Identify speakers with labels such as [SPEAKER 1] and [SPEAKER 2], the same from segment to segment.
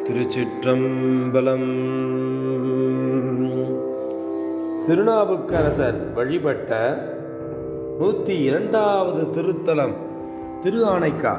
[SPEAKER 1] திருச்சிற்றம்பலம் திருநாவுக்கரசர் வழிபட்ட நூற்றி இரண்டாவது திருத்தலம் திரு ஆனைக்கா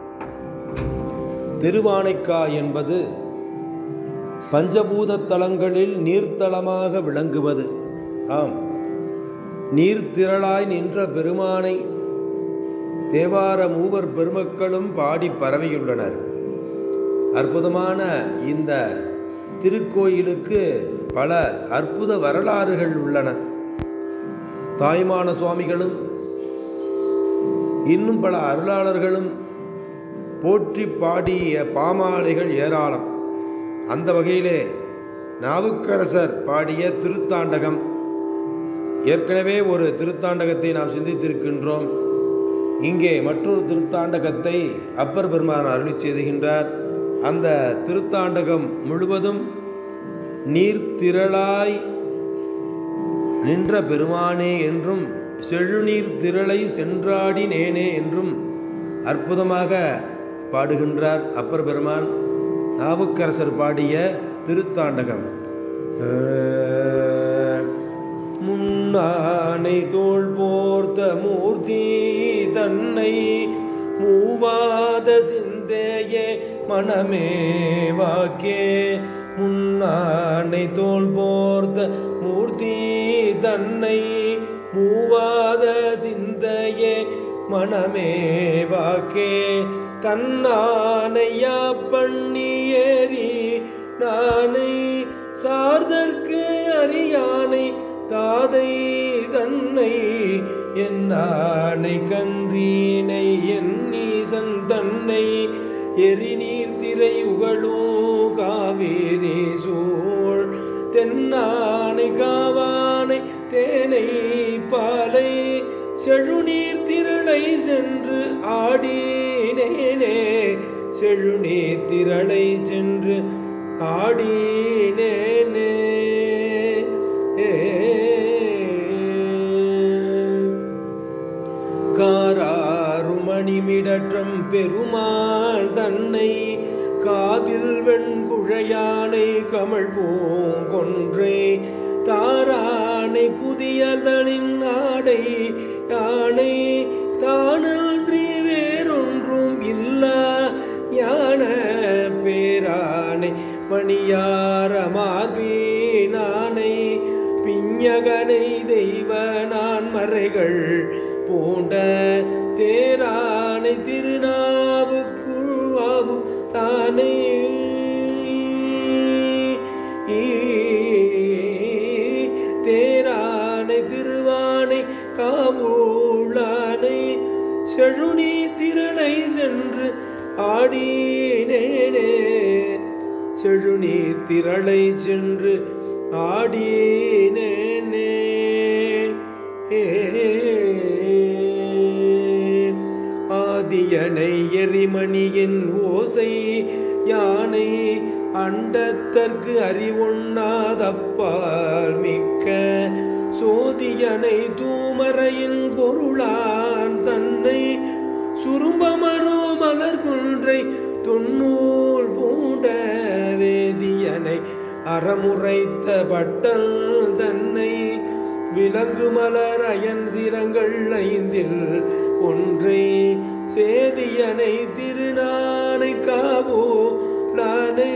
[SPEAKER 1] திருவானைக்கா என்பது பஞ்சபூத தலங்களில் நீர்த்தலமாக விளங்குவது ஆம் நீர்த்திரளாய் நின்ற பெருமானை தேவார மூவர் பெருமக்களும் பாடி பரவியுள்ளனர் அற்புதமான இந்த திருக்கோயிலுக்கு பல அற்புத வரலாறுகள் உள்ளன தாய்மான சுவாமிகளும் இன்னும் பல அருளாளர்களும் போற்றி பாடிய பாமாலைகள் ஏராளம் அந்த வகையிலே நாவுக்கரசர் பாடிய திருத்தாண்டகம் ஏற்கனவே ஒரு திருத்தாண்டகத்தை நாம் சிந்தித்திருக்கின்றோம் இங்கே மற்றொரு திருத்தாண்டகத்தை அப்பர் பெருமான் அருளி செய்துகின்றார் அந்த திருத்தாண்டகம் முழுவதும் நீர்த்திரளாய் நின்ற பெருமானே என்றும் செழுநீர் திரளை சென்றாடி நேனே என்றும் அற்புதமாக பாடுகின்றார் அப்பர் பெருமான் நாவுக்கரசர் பாடிய திருத்தாண்டகம் முன்னானை தோல் போர்த்த மூர்த்தி தன்னை மூவாத சிந்தையே மனமே வாக்கே முன்னானை தோல் போர்த்த மூர்த்தி தன்னை மூவாத சிந்தையே மனமே வாக்கே தன்னானையா பண்ணி ஏறி நானை சார்தற்கு அறியானை தாதை தன்னை என்னானை கன்றீனை என் நீசன் தன்னை எரிநீர் திரை உகளோ காவேரி சூழ் தென்னானை காவானை தேனை பாலை செழுநீர் திரளை சென்று ஆடினேனே செழுநீர் திரளை சென்று ஆடினேனே காராருமணிமிடற்றம் பெருமான் தன்னை காதில் வெண்குழையானை கமல் பூங்கொன்றை தாரானை புதியதனின் நாடை யானை தானன்றி வேறொன்றும் இல்ல ஞான பேரானை மணியார மார்பீனானை பிஞகனை தெய்வ நான் மறைகள் பூண்ட தேரானை திருநாவுக்குழாவு தானே தேரானை திருவானை காவூளானை செழுநீ திரளை சென்று ஆடினேனே செழுநீர் திரளை சென்று ஆடினேனே ஆதியனை எரிமணியின் ஓசை யானை அண்டத்தற்கு அறிவொண்ணாதப்பால் மிக்க சோதியனை தூமரையின் பொருளான் தன்னை சுரும்பமரோ மலர் குன்றை தொன்னூல் பூண்ட வேதியனை அறமுறைத்த பட்டல் தன்னை விலங்கு மலர் அயன் சிரங்கள் ஐந்தில் ஒன்றை சேதியனை திருநானை காவோ நானே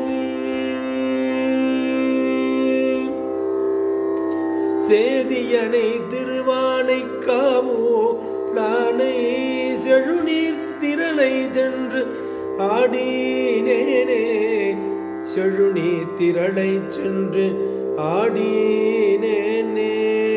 [SPEAKER 1] சேதியனை திருவானை காவோ நானை செழுநீர் திரளை சென்று ஆடினேனே செழுநீர் திரளை சென்று ஆடினேனே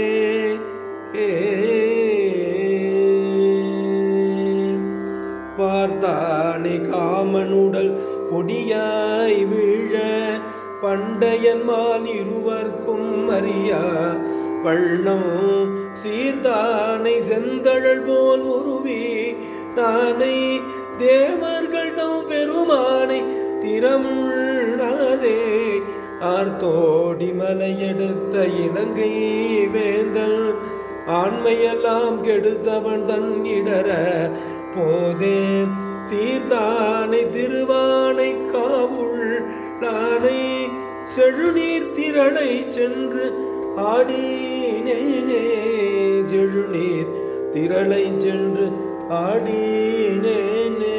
[SPEAKER 1] பார்த்தானை காமனுடல் பொடியாய் வீழ பண்டையன்மால் இருவர்க்கும் அறியா வண்ணம் சீர்தானை செந்தழல் போல் உருவி நானை தேவர்கள் தம் பெருமானை திறமுள்ளாதே ஆர்த்தோடி மலையெடுத்த இலங்கை வேந்தல் ஆண்மையெல்லாம் கெடுத்தவன் தன் இடர போதே தீர்த்தானை திருவானை காவுள் லானை செழுநீர் திரளை சென்று ஆடினேனே செழுநீர் திரளை சென்று ஆடினேனே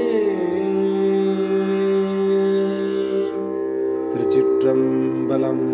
[SPEAKER 1] திருச்சிற்றம்பலம்